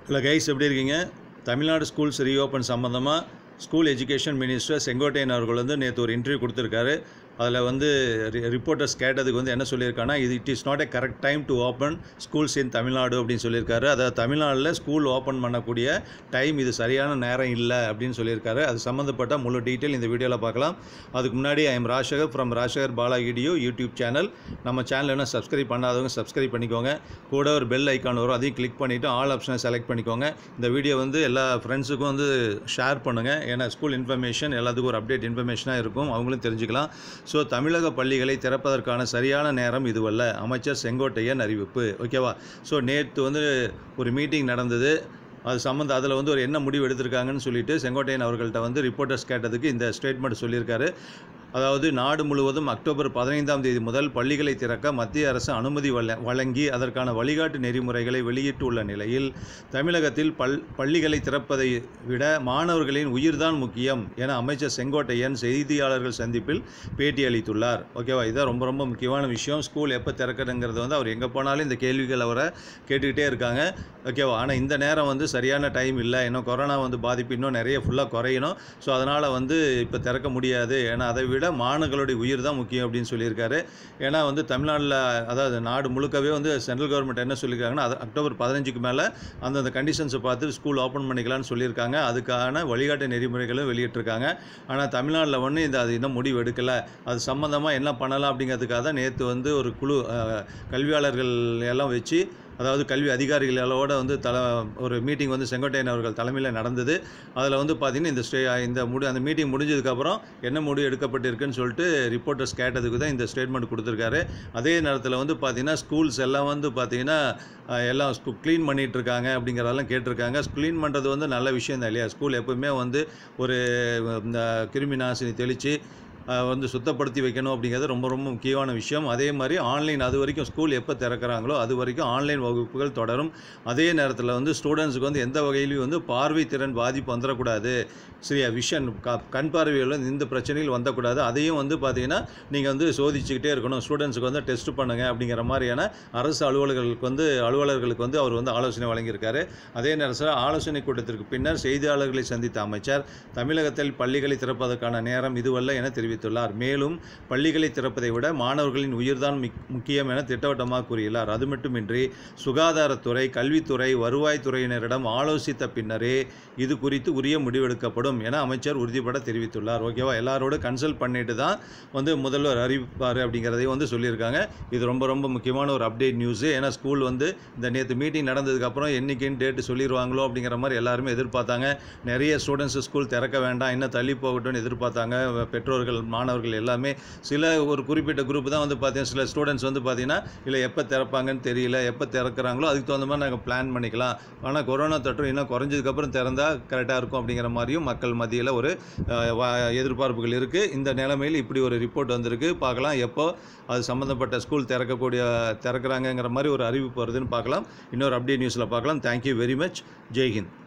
hello guys எப்படி இருக்கீங்க Tamil Nadu schools reopen சம்மந்தமாக ஸ்கூல் எஜுகேஷன் மினிஸ்டர் செங்கோட்டையன் அவர்கள் வந்து நேற்று ஒரு இன்டர்வியூ கொடுத்துருக்காரு அதில் வந்து ரிப்போர்ட்டர்ஸ் கேட்டதுக்கு வந்து என்ன சொல்லியிருக்காங்கன்னா இது it is not a correct time to open schools in Tamil Nadu அப்படின்னு சொல்லியிருக்காரு அதாவது தமிழ்நாட்டில் ஸ்கூல் ஓப்பன் பண்ணக்கூடிய டைம் இது சரியான நேரம் இல்லை அப்படின்னு சொல்லியிருக்காரு அது சம்மந்தப்பட்ட முழு டீட்டெயில் இந்த வீடியோவில் பார்க்கலாம் அதுக்கு முன்னாடி I am Rajasekar from Rajasekar Bala video YouTube channel நம்ம சேனல் என்ன சப்ஸ்கிரைப் பண்ணாதவங்க சப்ஸ்கிரைப் பண்ணிக்கோங்க கூட ஒரு பெல் ஐக்கான் வரும் அதையும் கிளிக் பண்ணிவிட்டு ஆல் ஆப்ஷனை செலக்ட் பண்ணிக்கோங்க இந்த வீடியோ வந்து எல்லா ஃப்ரெண்ட்ஸுக்கும் வந்து ஷேர் பண்ணுங்கள் ஏன்னா ஸ்கூல் இன்ஃபர்மேஷன் எல்லாத்துக்கும் ஒரு அப்டேட் இன்ஃபர்மேஷனாக இருக்கும் அவங்களும் தெரிஞ்சுக்கலாம் ஸோ தமிழக பள்ளிகளை திறப்பதற்கான சரியான நேரம் இதுவல்ல அமைச்சர் செங்கோட்டையன் அறிவிப்பு ஓகேவா ஸோ நேற்று வந்து ஒரு மீட்டிங் நடந்தது அது சம்மந்த அதில் வந்து ஒரு என்ன முடிவு எடுத்திருக்காங்கன்னு சொல்லிட்டு செங்கோட்டையன் அவர்கள்ட்ட வந்து ரிப்போர்ட்டர்ஸ் கேட்டதுக்கு இந்த ஸ்டேட்மெண்ட் சொல்லியிருக்காரு அதாவது நாடு முழுவதும் அக்டோபர் பதினைந்தாம் தேதி முதல் பள்ளிகளை திறக்க மத்திய அரசு அனுமதி வழ வழங்கி அதற்கான வழிகாட்டு நெறிமுறைகளை வெளியிட்டுள்ள நிலையில் தமிழகத்தில் பல் பள்ளிகளை திறப்பதை விட மாணவர்களின் உயிர்தான் முக்கியம் என அமைச்சர் செங்கோட்டையன் செய்தியாளர்கள் சந்திப்பில் பேட்டி அளித்துள்ளார் ஓகேவா இதான் ரொம்ப ரொம்ப முக்கியமான விஷயம் ஸ்கூல் எப்போ திறக்கிறதுங்கிறது வந்து அவர் எங்கே போனாலும் இந்த கேள்விகள் அவரை கேட்டுக்கிட்டே இருக்காங்க ஓகேவா ஆனால் இந்த நேரம் வந்து சரியான டைம் இல்லை இன்னும் கொரோனா வந்து பாதிப்பு இன்னும் நிறைய ஃபுல்லாக குறையணும் ஸோ அதனால் வந்து இப்போ திறக்க முடியாது ஏன்னா அதை விட மாணவர்களுடைய உயிர் தான் முக்கியம் அப்படின்னு சொல்லியிருக்காரு ஏன்னா வந்து தமிழ்நாட்டில் அதாவது நாடு முழுக்கவே வந்து சென்ட்ரல் கவர்மெண்ட் என்ன சொல்லியிருக்காங்கன்னா அது அக்டோபர் பதினஞ்சுக்கு மேலே அந்தந்த கண்டிஷன்ஸை பார்த்து ஸ்கூல் ஓப்பன் பண்ணிக்கலாம்னு சொல்லியிருக்காங்க அதுக்கான வழிகாட்டு நெறிமுறைகளும் வெளியிட்டிருக்காங்க ஆனால் தமிழ்நாட்டில் ஒன்று இந்த அது இன்னும் முடிவு எடுக்கலை அது சம்மந்தமாக என்ன பண்ணலாம் அப்படிங்கிறதுக்காக தான் நேற்று வந்து ஒரு குழு அஹ், கல்வியாளர்கள் எல்லாம் வச்சு அதாவது கல்வி அதிகாரிகளோட வந்து தல ஒரு மீட்டிங் வந்து செங்கோட்டையன் அவர்கள் தலைமையில் நடந்தது அதில் வந்து பார்த்திங்கன்னா இந்த ஸ்டே இந்த முடி அந்த மீட்டிங் முடிஞ்சதுக்கப்புறம் என்ன முடிவு எடுக்கப்பட்டிருக்குன்னு சொல்லிட்டு ரிப்போர்ட்டர்ஸ் கேட்டதுக்கு தான் இந்த ஸ்டேட்மெண்ட் கொடுத்துருக்காரு அதே நேரத்தில் வந்து பார்த்திங்கன்னா ஸ்கூல்ஸ் எல்லாம் வந்து பார்த்திங்கன்னா அஹ், எல்லாம் ஸ்கூ க்ளீன் பண்ணிகிட்டு இருக்காங்க அப்படிங்கிறதெல்லாம் கேட்டிருக்காங்க க்ளீன் பண்ணுறது வந்து நல்ல விஷயம் தான் இல்லையா ஸ்கூல் எப்பவுமே வந்து ஒரு இந்த கிருமி நாசினி தெளித்து அஹ் வந்து சுத்தப்படுத்தி வைக்கணும் அப்படிங்கிறது ரொம்ப ரொம்ப முக்கியமான விஷயம் அதே மாதிரி ஆன்லைன் அது வரைக்கும் ஸ்கூல் எப்போ திறக்கிறாங்களோ அது வரைக்கும் ஆன்லைன் வகுப்புகள் தொடரும் அதே நேரத்தில் வந்து ஸ்டூடெண்ட்ஸுக்கு வந்து எந்த வகையிலையும் வந்து பார்வை திறன் பாதிப்பு வந்துடக்கூடாது சரியா விஷன் க கண் பார்வையில் வந்து இந்த பிரச்சனைகள் வந்தக்கூடாது அதையும் வந்து பார்த்தீங்கன்னா நீங்கள் வந்து சோதிச்சுக்கிட்டே இருக்கணும் ஸ்டூடெண்ட்ஸுக்கு வந்து டெஸ்ட் பண்ணுங்க அப்படிங்கிற மாதிரியான அரசு அலுவலர்களுக்கு வந்து அலுவலர்களுக்கு வந்து அவர் வந்து ஆலோசனை வழங்கியிருக்காரு அதே நேரத்தில் ஆலோசனை கூட்டத்திற்கு பின்னர் செய்தியாளர்களை சந்தித்த அமைச்சர் தமிழகத்தில் பள்ளிகளை திறப்பதற்கான நேரம் இதுவல்ல என தெரிவித்துள்ளார் மேலும் பள்ளிகளை திறப்பதை விட மாணவர்களின் உயிர்தான் மிக்- முக்கியம் என திட்டவட்டமாக கூறியுள்ளார் அது மட்டுமின்றி சுகாதாரத்துறை கல்வித்துறை வருவாய்த்துறையினரிடம் ஆலோசித்த பின்னரே இது குறித்து உரிய முடிவெடுக்கப்படும் என அமைச்சர் உறுதிபட தெரிவித்துள்ளார் ஓகேவா எல்லாரோட கன்சல்ட் பண்ணிட்டு தான் வந்து முதல்வர் அறிவிப்பார் அப்படிங்கிறதையும் வந்து சொல்லியிருக்காங்க இது ரொம்ப ரொம்ப முக்கியமான ஒரு அப்டேட் நியூஸு ஏன்னா ஸ்கூல் வந்து இந்த நேற்று மீட்டிங் நடந்ததுக்கப்புறம் என்னைக்குன்னு டேட்டு சொல்லிடுவாங்களோ அப்படிங்கிற மாதிரி எல்லாருமே எதிர்பார்த்தாங்க நிறைய ஸ்டூடெண்ட்ஸ் ஸ்கூல் திறக்க வேண்டாம் இன்னும் தள்ளி போகட்டும்னு எதிர்பார்த்தாங்க பெற்றோர்கள் மாணவர்கள் எல்லாமே சில ஒரு குறிப்பிட்ட குரூப் தான் வந்து பார்த்தீங்கன்னா சில ஸ்டூடெண்ட்ஸ் வந்து பார்த்தீங்கன்னா இல்லை எப்போ திறப்பாங்கன்னு தெரியல எப்போ திறக்கிறாங்களோ அதுக்கு தகுந்த மாதிரி நாங்கள் பிளான் பண்ணிக்கலாம் ஆனால் கொரோனா தொற்று இன்னும் குறைஞ்சதுக்கப்புறம் திறந்தால் கரெக்டாக இருக்கும் அப்படிங்கிற மாதிரியும் மக்கள் மத்தியில் ஒரு அஹ், வா- எதிர்பார்ப்புகள் இருக்குது இந்த நிலைமையில் இப்படி ஒரு ரிப்போர்ட் வந்திருக்கு பார்க்கலாம் எப்போ அது சம்மந்தப்பட்ட ஸ்கூல் திறக்கக்கூடிய திறக்கிறாங்கங்கிற மாதிரி ஒரு அறிவிப்பு வருதுன்னு பார்க்கலாம் இன்னொரு அப்டேட் நியூஸில் பார்க்கலாம் தேங்க்யூ வெரி மச் ஜெய்ஹிந்த்